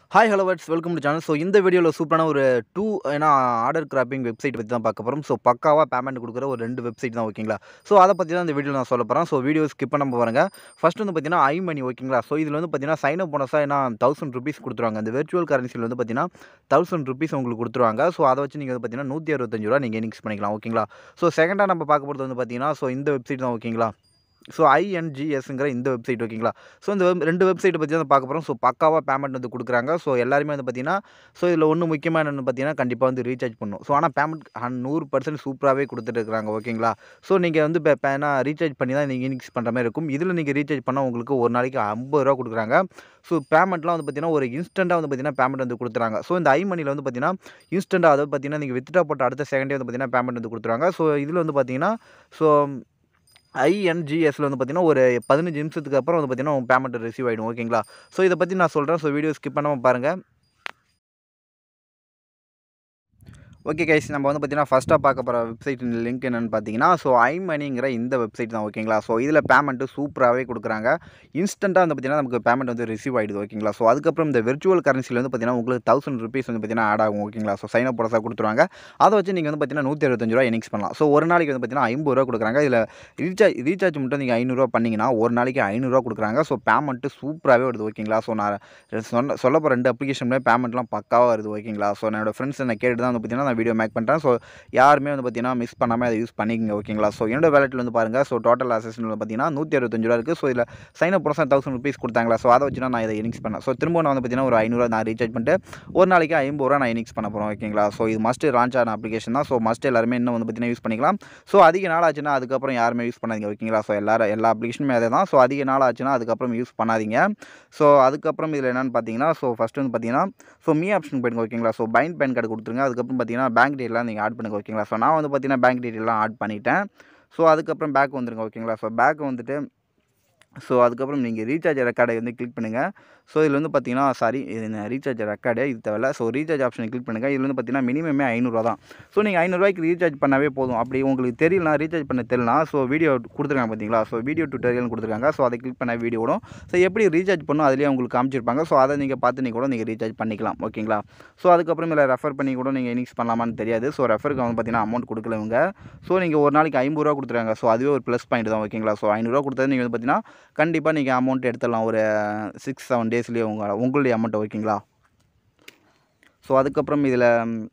hi hello what's welcome to channel so இந்த வீடியோவில் சூப்பரான ஒரு டூ ஏன்னா ஆர்டர் கிராப்பிங் வெப்சைட் பற்றி தான் பார்க்க போகிறோம் ஸோ பக்காவாக பேமெண்ட் கொடுக்குற ஒரு ரெண்டு வெப்சைட் தான் ஓகேங்களா ஸோ அதை பற்றி தான் இந்த வீடியோவில் நான் சொல்ல போகிறேன் ஸோ வீடியோ ஸ்கிப் பண்ண பாருங்க ஃபஸ்ட் வந்து பார்த்தீங்கன்னா ஐ மணி ஓகேங்களா ஸோ இதில் வந்து பார்த்தீங்கன்னா சைன் அப் போனஸாக ஏன்னா தௌசண்ட் ருபீஸ் கொடுத்துருவாங்க இந்த வெர்ச்சுவல் கரன்சியில் வந்து பார்த்தீங்கன்னா தௌசண்ட் ருபீஸ் உங்களுக்கு கொடுத்துருவாங்க ஸோ அதை வச்சு நீங்கள் வந்து பார்த்தீங்கன்னா நூற்றி அறுபத்தஞ்சு ரூபா நீங்கள் இனிக்ஸ் பண்ணிக்கலாம் ஓகேங்களா ஸோ செகண்டாக நம்ம பார்க்க போகிறது வந்து பார்த்தீங்கன்னா ஸோ இந்த வெப்சைட் தான் ஓகேங்களா ஸோ ஐஎன்ஜிஎஸ்ங்கிற இந்த வெப்சைட் ஓகேங்களா ஸோ இந்த web- ரெண்டு வெப்சைட்டை பற்றி தான் பார்க்க போகிறோம் ஸோ பக்காவாக பேமெண்ட் வந்து கொடுக்குறாங்க ஸோ எல்லாருமே வந்து பார்த்தீங்கன்னா ஸோ இதில் ஒன்று முக்கியமாக என்னென்னு பார்த்தீங்கன்னா கண்டிப்பாக வந்து ரீசார்ஜ் பண்ணும் ஸோ ஆனால் பேமெண்ட் நூறு பர்சன்ட் சூப்பராகவே கொடுத்துட்டு இருக்காங்க ஓகேங்களா ஸோ நீங்கள் வந்து இப்போ இப்போ என்ன ரீசார்ஜ் பண்ணி தான் நீங்கள் இனிக்ஸ் பண்ணுற மாதிரி இருக்கும் இதில் நீங்கள் ரீசார்ஜ் பண்ணால் உங்களுக்கு ஒரு நாளைக்கு ஐம்பது ரூபா கொடுக்குறாங்க ஸோ பேமெண்ட்லாம் வந்து பார்த்தீங்கன்னா ஒரு இன்ஸ்டண்ட்டாக வந்து பார்த்தீங்கன்னா பேமெண்ட் வந்து கொடுத்துறாங்க ஸோ இந்த ஐ மணியில் வந்து பார்த்தீங்கன்னா இன்ஸ்டண்ட்டாக அதாவது பார்த்தீங்கன்னா நீங்கள் வித்ட்ரா போட்ட அடுத்த செகண்டே வந்து பார்த்தீங்கன்னா பேமெண்ட் வந்து கொடுத்துருவாங்க ஸோ இதில் வந்து பார்த்தீங்கன்னா ஸோ ஐஎன்ஜிஎஸ்ல வந்து பார்த்தீங்கன்னா ஒரு பதினஞ்சு நிமிஷத்துக்கு அப்புறம் வந்து பார்த்தீங்கன்னா உங்கள் பேமெண்ட் ரிசீவ் ஆகிடும் ஓகேங்களா ஸோ இதை பற்றி நான் சொல்கிறேன் ஸோ வீடியோ ஸ்கிப் பண்ணாமல் பாருங்கள் ஓகே கைஸ் நம்ம வந்து பார்த்தீங்கன்னா ஃபஸ்ட்டாக பார்க்க போகிற வெப்சைட் லிங்க் என்னென்னு பார்த்தீங்கன்னா ஸோ ஐ மணிங்கிற இந்த வெப்சைட் தான் ஓகேங்களா ஸோ இதில் பேமெண்ட்டு சூப்பராகவே கொடுக்குறாங்க இன்ஸ்டண்ட்டாக வந்து பார்த்தீங்கன்னா நமக்கு பேமெண்ட் வந்து ரிசீவ் ஆகிடுது ஓகேங்களா ஸோ அதுக்கப்புறம் இந்த விர்ச்சுவல் கரன்சியில் வந்து பார்த்தீங்கன்னா உங்களுக்கு தௌசண்ட் ருபீஸ் வந்து பார்த்தீங்கன்னா ஆட் ஆகும் ஓகேங்களா ஸோ சைன் அப் போடஸாக கொடுத்துருவாங்க அதை வச்சு நீங்கள் வந்து பார்த்தீங்கன்னா நூற்றி அறுபத்தஞ்சு ரூபா எனிக்ஸ் பண்ணலாம் ஸோ ஒரு நாளைக்கு வந்து பார்த்தீங்கன்னா ஐம்பது ரூபா கொடுக்குறாங்க இதில் ரீசார்ஜ் ரீசார்ஜ் மட்டும் நீங்கள் ஐநூறுரூவா பண்ணிங்கன்னா ஒரு நாளைக்கு ஐநூறுரூவா கொடுக்குறாங்க ஸோ பேமெண்ட்டு சூப்பராகவே வருது ஓகேங்களா ஸோ நான் சொன்ன சொல்ல போகிற ரெண்டு அப்ளிகேஷன்லேயே பேமெண்ட்லாம் பக்காவாக வருது ஓகேங்களா ஸோ என்னோட ஃப்ரெண்ட்ஸ் என்ன கேட்டு தான் வந்து பார்த்தீங்கன்னா நான் வீடியோ மேக் பண்ணுறேன் ஸோ யாருமே வந்து பார்த்தீங்கன்னா மிஸ் பண்ணாமல் அதை யூஸ் பண்ணிக்கங்க ஓகேங்களா ஸோ என்னோட வேலெட்டில் வந்து பாருங்கள் ஸோ டோட்டல் அசஸ்மெண்ட் வந்து பார்த்தீங்கன்னா நூற்றி அறுபத்தஞ்சு ரூபா இருக்குது ஸோ இதில் சைன் அப் ப்ரோசன் தௌசண்ட் ருபீஸ் கொடுத்தாங்களா ஸோ அதை வச்சு நான் இதை எனிக்ஸ் பண்ணேன் ஸோ திரும்ப நான் வந்து பார்த்தீங்கன்னா ஒரு ஐநூறுவா நான் ரீசார்ஜ் பண்ணிட்டு ஒரு நாளைக்கு ஐம்பது ரூபா நான் எனிக்ஸ் பண்ண போகிறோம் ஓகேங்களா ஸோ இது மஸ்ட் லான்ச் ஆன அப்ளிகேஷன் தான் ஸோ மஸ்ட் எல்லாருமே இன்னும் வந்து பார்த்தீங்கன்னா யூஸ் பண்ணிக்கலாம் ஸோ அதிக நாள் ஆச்சுன்னா அதுக்கப்புறம் யாருமே யூஸ் பண்ணாதீங்க ஓகேங்களா ஸோ எல்லாரும் எல்லா அப்ளிகேஷனுமே அதே தான் ஸோ அதிக நாள் ஆச்சுன்னா அதுக்கப்புறம் யூஸ் பண்ணாதீங்க ஸோ அதுக்கப்புறம் இதில் என்னென்னு பார்த்தீங்கன்னா ஸோ ஃபஸ்ட்டு வந்து பார்த்தீங்கன்னா ஸோ மீ ஆப்ஷன் போயிடுங்க ஓகேங்களா ஸோ பைண்ட் பேன் கார்டு கொடுத்துருங்க அதுக்கப்புறம் பார்த்தீங்கன்னா பேங்க் டீட்டெயிலாம் நீங்கள் ஆட் பண்ணுங்க ஓகேங்களா ஸோ நான் வந்து பார்த்தீங்கன்னா பேங்க் டீட்டெயிலாம் ஆட் பண்ணிட்டேன் ஸோ அதுக்கப்புறம் பேக் வந்துருங்க ஓகேங்களா ஸோ பேக் வந்துட்டு ஸோ அதுக்கப்புறம் நீங்கள் ரீசார்ஜ் ரெக்கார்டை வந்து கிளிக் பண்ணுங்கள் ஸோ இதில் வந்து பார்த்தீங்கன்னா சாரி இது ரீசார்ஜ் ரெக்கார்டு இது தேவையில்ல ஸோ ரீசார்ஜ் ஆப்ஷனை கிளிக் பண்ணுங்கள் இதில் வந்து பார்த்தீங்கன்னா மினிமமே ஐநூறுரூவா தான் ஸோ நீங்கள் ஐநூறுரூவாய்க்கு ரீசார்ஜ் பண்ணாவே போதும் அப்படி உங்களுக்கு தெரியலனா ரீசார்ஜ் பண்ண தெரியலனா ஸோ வீடியோ கொடுத்துருக்காங்க பார்த்தீங்களா ஸோ வீடியோ டுட்டோரியல் கொடுத்துருக்காங்க ஸோ அதை கிளிக் பண்ண வீடியோ வரும் ஸோ எப்படி ரீசார்ஜ் பண்ணும் அதுலேயே உங்களுக்கு காமிச்சிருப்பாங்க ஸோ அதை நீங்கள் பார்த்து நீங்கள் கூட நீங்கள் ரீசார்ஜ் பண்ணிக்கலாம் ஓகேங்களா ஸோ அதுக்கப்புறம் இதில் ரெஃபர் பண்ணி கூட நீங்கள் இனிக்ஸ் பண்ணலாமான்னு தெரியாது ஸோ ரெஃபருக்கு வந்து பார்த்தீங்கன்னா அமௌண்ட் கொடுக்கல இவங்க ஸோ நீங்கள் ஒரு நாளைக்கு ஐம்பது ரூபா கொடுத்துருக்காங்க ஸோ அதுவே ஒரு ப்ளஸ் பாயிண்ட் தான் ஓகேங்களா ஸோ ஐநூறுரூவா கொடுத்தது நீங்கள் வந்து பார்த்தீங்கன்னா கண்டிப்பாக நீங்கள் அமௌண்ட் எடுத்துடலாம் ஒரு சிக்ஸ் செவன் டேஸ்லேயே உங்கள் உங்களுடைய அமௌண்ட்டை ஓகேங்களா ஸோ அதுக்கப்புறம் இதில்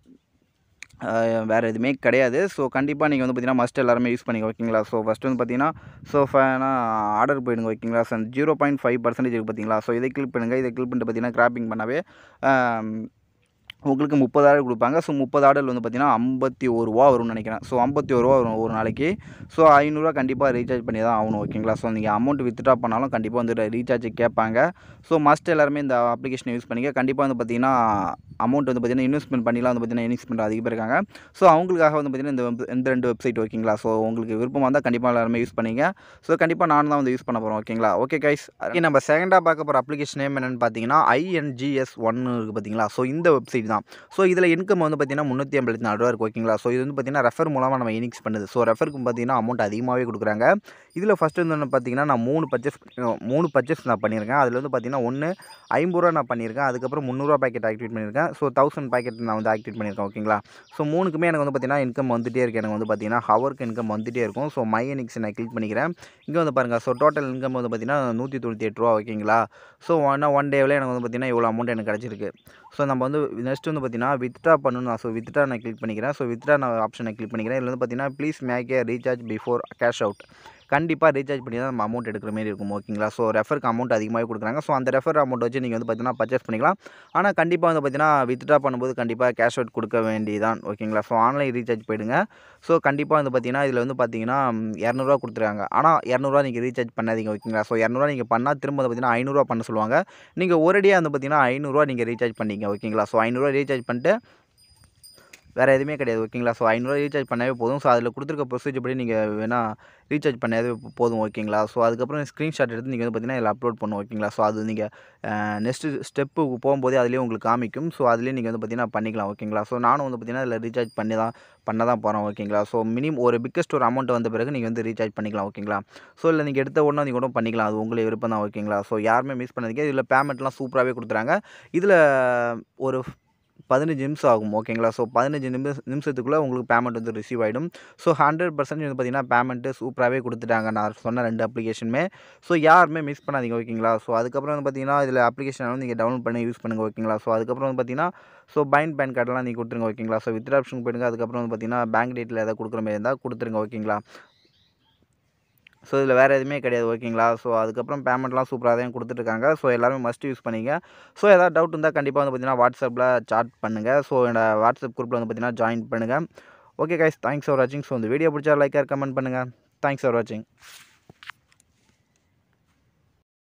வேறு எதுவுமே கிடையாது ஸோ கண்டிப்பாக நீங்கள் வந்து பார்த்தீங்கன்னா மஸ்ட் எல்லாருமே யூஸ் பண்ணிங்க ஓகேங்களா ஸோ ஃபஸ்ட்டு வந்து பார்த்தீங்கன்னா ஸோ ஃபேனா ஆர்டர் போயிடுங்க ஓகேங்களா so zero point five percentage இருக்குது பார்த்தீங்களா ஸோ இதை கிளிக் பண்ணுங்கள் இதை கிளிக் பண்ணிட்டு பார்த்தீங்கன்னா கிராப்பிங் பண்ணாவே ஆம், உங்களுக்கு முப்பது ஆர்டர் கொடுப்பாங்க ஸோ முப்பது ஆர்டர் வந்து பார்த்தீங்கன்னா ஐம்பத்தி ஒரு ரூபா வரும்னு நினைக்கிறேன் ஸோ ஐம்பத்தி ஒரு ரூபா வரும் ஒரு நாளைக்கு ஸோ ஐநூறுரூவா கண்டிப்பாக ரீசார்ஜ் பண்ணி தான் ஆகணும் ஓகேங்களா ஸோ நீங்கள் அமௌண்ட் வித்ட்ரா பண்ணாலும் கண்டிப்பாக வந்து ரீசார்ஜ் கேட்பாங்க ஸோ மஸ்ட் எல்லாருமே இந்த அப்ளிகேஷனை யூஸ் பண்ணிக்க கண்டிப்பாக வந்து பார்த்தீங்கன்னா அமௌண்ட் வந்து பார்த்தீங்கன்னா இன்வெஸ்ட்மெண்ட் பண்ணிலாம் வந்து பார்த்தீங்கன்னா இன்வெஸ்ட்மெண்ட் அதிக பேர் இருக்காங்க ஸோ அவங்களுக்காக வந்து பார்த்தீங்கன்னா இந்த web- இந்த ரெண்டு வெப்சைட் ஓகேங்களா ஸோ உங்களுக்கு விருப்பமாக இருந்தால் கண்டிப்பாக எல்லாருமே யூஸ் பண்ணிங்க ஸோ கண்டிப்பாக நான் தான் வந்து யூஸ் பண்ண போகிறோம் ஓகேங்களா ஓகே கைஸ் நம்ம செகண்டாக பார்க்க போகிற அப்ளிகேஷன் நேம் என்னென்னு பார்த்தீங்கன்னா ஐஎன்ஜிஎஸ் ஒன்னு இருக்குது பார்த்தீங்களா ஸோ இந்த வெப்சைட் தான் ஸோ இதில் இன்கம் வந்து பார்த்தீங்கன்னா முந்நூற்றி ஐம்பத்தி நாலு ரூபா இருக்குது ஓகேங்களா ஸோ இது வந்து பார்த்தீங்கன்னா ரெஃபர் மூலமாக நம்ம இனிக்ஸ் பண்ணுது ஸோ ரெஃபருக்கு பார்த்தீங்கன்னா அமௌண்ட் அதிகமாகவே கொடுக்குறாங்க இதில் ஃபஸ்ட்டு வந்து என்ன பார்த்தீங்கன்னா நான் மூணு பர்ச்சேஸ் மூணு பர்ச்சேஸ் நான் பண்ணியிருக்கேன் அதில் வந்து பார்த்தீங்கன்னா ஒன்று ஐம்பது ரூபா நான் பண்ணியிருக்கேன் அதுக்கப்புறம் முந்நூறுரூவா பேக்கெட் ஆக்டிவேட் பண்ணியிருக்கேன் ஸோ தௌசண்ட் பேக்கெட் நான் வந்து ஆக்டிவேட் பண்ணியிருக்கேன் ஓகேங்களா ஸோ மூணுக்குமே எனக்கு வந்து பார்த்தீங்கன்னா இன்கம் வந்துட்டே இருக்கு எனக்கு வந்து பார்த்தீங்கன்னா ஹவருக்கு இன்கம் வந்துட்டே இருக்கும் ஸோ மை எனிக்ஸ் நான் கிளிக் பண்ணிக்கிறேன் இங்கே வந்து பாருங்கள் ஸோ டோட்டல் இன்கம் வந்து பார்த்தீங்கன்னா நூற்றி தொண்ணூற்றி எட்டு ரூபா ஓகேங்களா ஸோ ஒன் ஒன் டேவில் எனக்கு வந்து பார்த்தீங்கன்னா இவ்வளோ அமௌண்ட் எனக்கு கிடச்சிருக்கு ஸோ நம்ம வந்து நெக்ஸ்ட் வந்து பார்த்தீங்கன்னா வித்ட்ரா பண்ணணும் ஸோ வித்ட்ரா நான் கிளிக் பண்ணிக்கிறேன் ஸோ வித்ட்ரா நான் ஆப்ஷனை கிளிக் பண்ணிக்கிறேன் இதில் வந்து பார்த்தீங்கன்னா please make a recharge before cash out கண்டிப்பாக ரீசார்ஜ் பண்ணி தான் நம்ம அமௌண்ட் எடுக்கிற மாதிரி இருக்கும் ஓகேங்களா ஸோ ரெஃபருக்கு அமௌண்ட் அதிகமாகவே கொடுக்குறாங்க ஸோ அந்த ரெஃபர் அமௌண்ட் வச்சு நீங்கள் வந்து பார்த்தீங்கன்னா பர்ச்சேஸ் பண்ணிக்கலாம் ஆனால் கண்டிப்பாக வந்து பார்த்தீங்கன்னா வித்ட்ரா பண்ணும்போது கண்டிப்பாக கேஷ் அவுட் கொடுக்க வேண்டியதான் ஓகேங்களா ஸோ ஆன்லைன் ரீசார்ஜ் போயிடுங்க ஸோ கண்டிப்பாக வந்து பார்த்தீங்கன்னா இதில் வந்து பார்த்தீங்கன்னா ம், இரநூறுவா கொடுத்துருக்காங்க ஆனால் இரநூறுவா நீங்கள் ரீசார்ஜ் பண்ணாதீங்க ஓகேங்களா ஸோ இரநூறுவா நீங்கள் பண்ணால் திரும்ப வந்து பார்த்தீங்கன்னா ஐநூறுரூவா பண்ண சொல்லுவாங்க நீங்கள் ஒரேடியாக வந்து பார்த்தீங்கன்னா ஐநூறுரூவா நீங்கள் ரீசார்ஜ் பண்ணிங்க ஓகேங்களா ஸோ ஐநூறுரூவா ரீசார்ஜ் பண்ணிட்டு வேறு எதுவுமே கிடையாது ஓகேங்களா ஸோ ஐநூறுரூவா ரீசார்ஜ் பண்ணாவே போதும் ஸோ அதில் கொடுத்துருக்க ப்ரொசீஜர் படி நீங்கள் வேணால் ரீசார்ஜ் பண்ணாவே போதும் ஓகேங்களா ஸோ அதுக்கப்புறம் ஸ்க்ரீன்ஷாட் எடுத்து நீங்கள் வந்து பார்த்தீங்கன்னா இதில் அப்லோட் பண்ணும் ஓகேங்களா ஸோ அது நீங்கள் நெக்ஸ்ட்டு ஸ்டெப்பு போகும்போதே அதுலேயே உங்களுக்கு காமிக்கும் ஸோ அதுலேயே நீங்கள் வந்து பார்த்தீங்கன்னா பண்ணிக்கலாம் ஓகேங்களா ஸோ நானும் வந்து பார்த்தீங்கன்னா இதில் ரீசார்ஜ் பண்ணி தான் பண்ண தான் போகிறேன் ஓகேங்களா ஸோ மினிமம் ஒரு பிக்கஸ்ட் ஒரு அமௌண்ட் வந்த பிறகு நீங்கள் வந்து ரீசார்ஜ் பண்ணிக்கலாம் ஓகேங்களா ஸோ இல்லை நீங்கள் எடுத்த உடனே நீங்கள் கூட பண்ணிக்கலாம் அது உங்களுடைய விருப்பம் தான் ஓகேங்களா ஸோ யாருமே மிஸ் பண்ணாதீங்க இதில் பேமெண்ட்லாம் சூப்பராகவே கொடுத்துறாங்க இதில் ஒரு பதினஞ்சு நிமிஷம் ஆகும் ஓகேங்களா ஸோ பதினஞ்சு நிமிஷ நிமிஷத்துக்குள்ளே உங்களுக்கு பேமெண்ட் வந்து ரிசீவ் ஆகிடும் ஸோ ஹண்ட்ரட் பர்சன்ட் வந்து பார்த்தீங்கன்னா பேமெண்ட்டு சூப்பராகவே கொடுத்துட்டாங்க நான் சொன்ன ரெண்டு அப்ளிகேஷனுமே ஸோ யாருமே மிஸ் பண்ணாதீங்க ஓகேங்களா ஸோ அதுக்கப்புறம் வந்து பார்த்தீங்கன்னா இதில் அப்ளிகேஷன் வந்து நீங்கள் டவுன்லோட் பண்ணி யூஸ் பண்ணுங்கள் ஓகேங்களா ஸோ அதுக்கப்புறம் வந்து பார்த்தீங்கன்னா ஸோ பைண்ட் பேன் கார்டெல்லாம் நீங்கள் கொடுத்துருங்க ஓகேங்களா ஸோ வித் ஆப்ஷன் போயிடுங்க அதுக்கப்புறம் வந்து பார்த்தீங்கன்னா பேங்க் டேட்டில் எதாவது கொடுக்குற மாதிரி இருந்தால் கொடுத்துருங்க ஓகேங்களா ஸோ இதில் வேறு எதுவுமே கிடையாது ஓகேங்களா ஸோ அதுக்கப்புறம் பேமெண்ட்லாம் சூப்பராக தான் கொடுத்துட்ருக்காங்க ஸோ எல்லாருமே மஸ்ட் யூஸ் பண்ணிங்க ஸோ ஏதாவது டவுட் இருந்தால் கண்டிப்பாக வந்து பார்த்தீங்கன்னா வாட்ஸ்அப்பில் சாட் பண்ணுங்கள் ஸோ என்னோட வாட்ஸ்அப் குரூப்பில் வந்து பார்த்தீங்கன்னா ஜாயின் பண்ணுங்கள் ஓகே கைஸ் தேங்க்ஸ் ஃபார் வாட்சிங் ஸோ இந்த வீடியோ பிடிச்சா லைக்காக கமெண்ட் பண்ணுங்கள் தேங்க்ஸ் ஃபார் வாட்சிங்